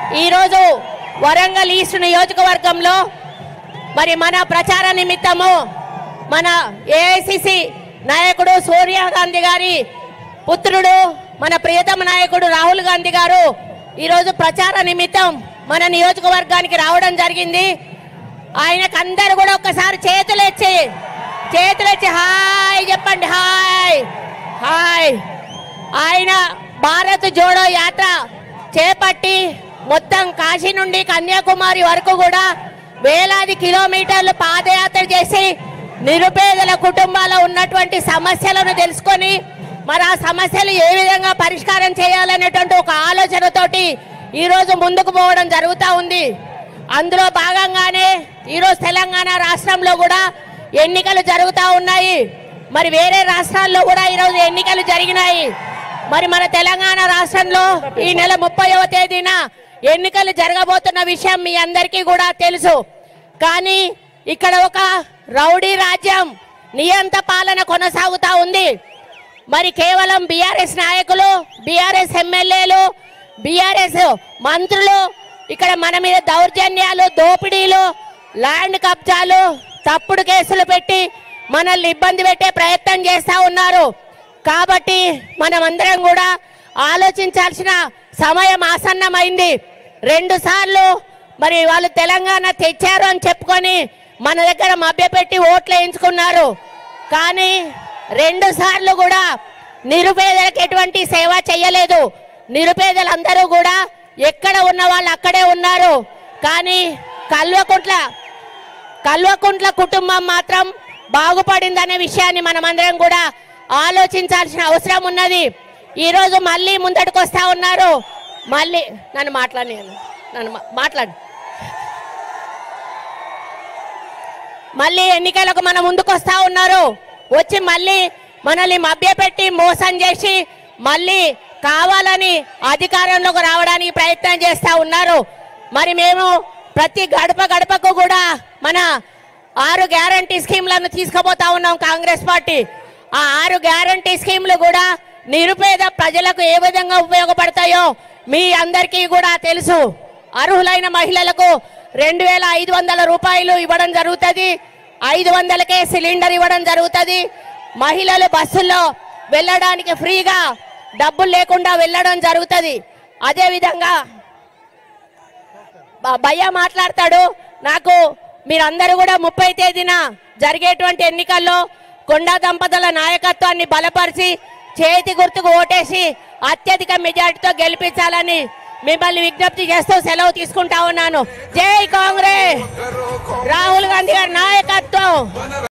ఈరోజు వరంగల్ ఈస్ట్ నియోజకవర్గంలో మరి మన ప్రచార నిమిత్తము మన ఏఐసిసి నాయకుడు సోనియా గాంధీ గారి పుత్రుడు మన ప్రియతమ నాయకుడు రాహుల్ గాంధీ గారు ఈరోజు ప్రచార నిమిత్తం మన నియోజకవర్గానికి రావడం జరిగింది ఆయనకు అందరు కూడా ఒక్కసారి చేతులు ఎచ్చి చేతులు ఎచ్చి హాయ్ చెప్పండి హాయ్ హాయ్ ఆయన భారత్ జోడో యాత్ర చేపట్టి మొత్తం కాశీ నుండి కన్యాకుమారి వరకు కూడా వేలాది కిలోమీటర్లు పాదయాత్ర చేసి నిరుపేదల కుటుంబాల్లో ఉన్నటువంటి సమస్యలను తెలుసుకొని మరి ఆ సమస్యలు ఏ విధంగా పరిష్కారం చేయాలనేటువంటి ఒక ఆలోచనతోటి ఈరోజు ముందుకు పోవడం జరుగుతూ ఉంది అందులో భాగంగానే ఈరోజు తెలంగాణ రాష్ట్రంలో కూడా ఎన్నికలు జరుగుతూ ఉన్నాయి మరి వేరే రాష్ట్రాల్లో కూడా ఈరోజు ఎన్నికలు జరిగినాయి మరి మన తెలంగాణ రాష్ట్రంలో ఈ నెల ముప్పైవ తేదీన ఎన్నికలు జరగబోతున్న విషయం మీ అందరికీ కూడా తెలుసు కానీ ఇక్కడ ఒక రౌడీ రాజ్యం నియంత పాలన కొనసాగుతా ఉంది మరి కేవలం బీఆర్ఎస్ నాయకులు బీఆర్ఎస్ ఎమ్మెల్యేలు బీఆర్ఎస్ మంత్రులు ఇక్కడ మన మీద దౌర్జన్యాలు దోపిడీలు ల్యాండ్ కబ్జాలు తప్పుడు కేసులు పెట్టి మనల్ని ఇబ్బంది పెట్టే ప్రయత్నం చేస్తా ఉన్నారు కాబట్టి మనమందరం కూడా ఆలోచించాల్సిన సమయం ఆసన్నమైంది రెండు సార్లు మరి వాళ్ళు తెలంగాణ తెచ్చారు అని చెప్పుకొని మన దగ్గర మభ్యపెట్టి ఓట్లు వేయించుకున్నారు కానీ రెండు సార్లు కూడా నిరుపేదలకు ఎటువంటి సేవ చేయలేదు నిరుపేదలందరూ కూడా ఎక్కడ ఉన్న వాళ్ళు అక్కడే ఉన్నారు కానీ కల్వకుంట్ల కల్వకుంట్ల కుటుంబం మాత్రం బాగుపడిందనే విషయాన్ని మనమందరం కూడా ఆలోచించాల్సిన అవసరం ఉన్నది ఈరోజు మళ్ళీ ముందటికి వస్తా ఉన్నారు మళ్ళీ నన్ను మాట్లాడి నన్ను మా- మాట్లాడు మళ్ళీ ఎన్నికలకు మన ముందుకు వస్తా ఉన్నారు వచ్చి మళ్ళీ మనల్ని మభ్యపెట్టి మోసం చేసి మళ్ళీ కావాలని అధికారంలోకి రావడానికి ప్రయత్నం చేస్తా ఉన్నారు మరి మేము ప్రతి గడప గడపకు కూడా మన ఆరు గ్యారంటీ స్కీమ్లను తీసుకుపోతా ఉన్నాం కాంగ్రెస్ పార్టీ ఆ ఆరు గ్యారంటీ స్కీమ్లు కూడా నిరుపేద ప్రజలకు ఏ విధంగా ఉపయోగపడతాయో మీ అందరికీ కూడా తెలుసు అర్హులైన మహిళలకు రెండు వేల ఐదు వందల రూపాయలు ఇవ్వడం జరుగుతుంది ఐదు వందలకే సిలిండర్ ఇవ్వడం జరుగుతుంది మహిళలు బస్సుల్లో వెళ్ళడానికి ఫ్రీగా డబ్బులు లేకుండా వెళ్ళడం జరుగుతుంది అదేవిధంగా బ- భయ్య మాట్లాడతాడు నాకు మీరందరూ కూడా ముప్పై తేదీన జరిగేటువంటి ఎన్నికల్లో కొండా దంపతుల నాయకత్వాన్ని బలపరిచి చేతి గుర్తుకు ఓటేసి అత్యధిక మెజార్టీతో గెలిపించాలని మిమ్మల్ని విజ్ఞప్తి చేస్తూ సెలవు తీసుకుంటా ఉన్నాను జై కాంగ్రెస్ రాహుల్ గాంధీ గారి నాయకత్వం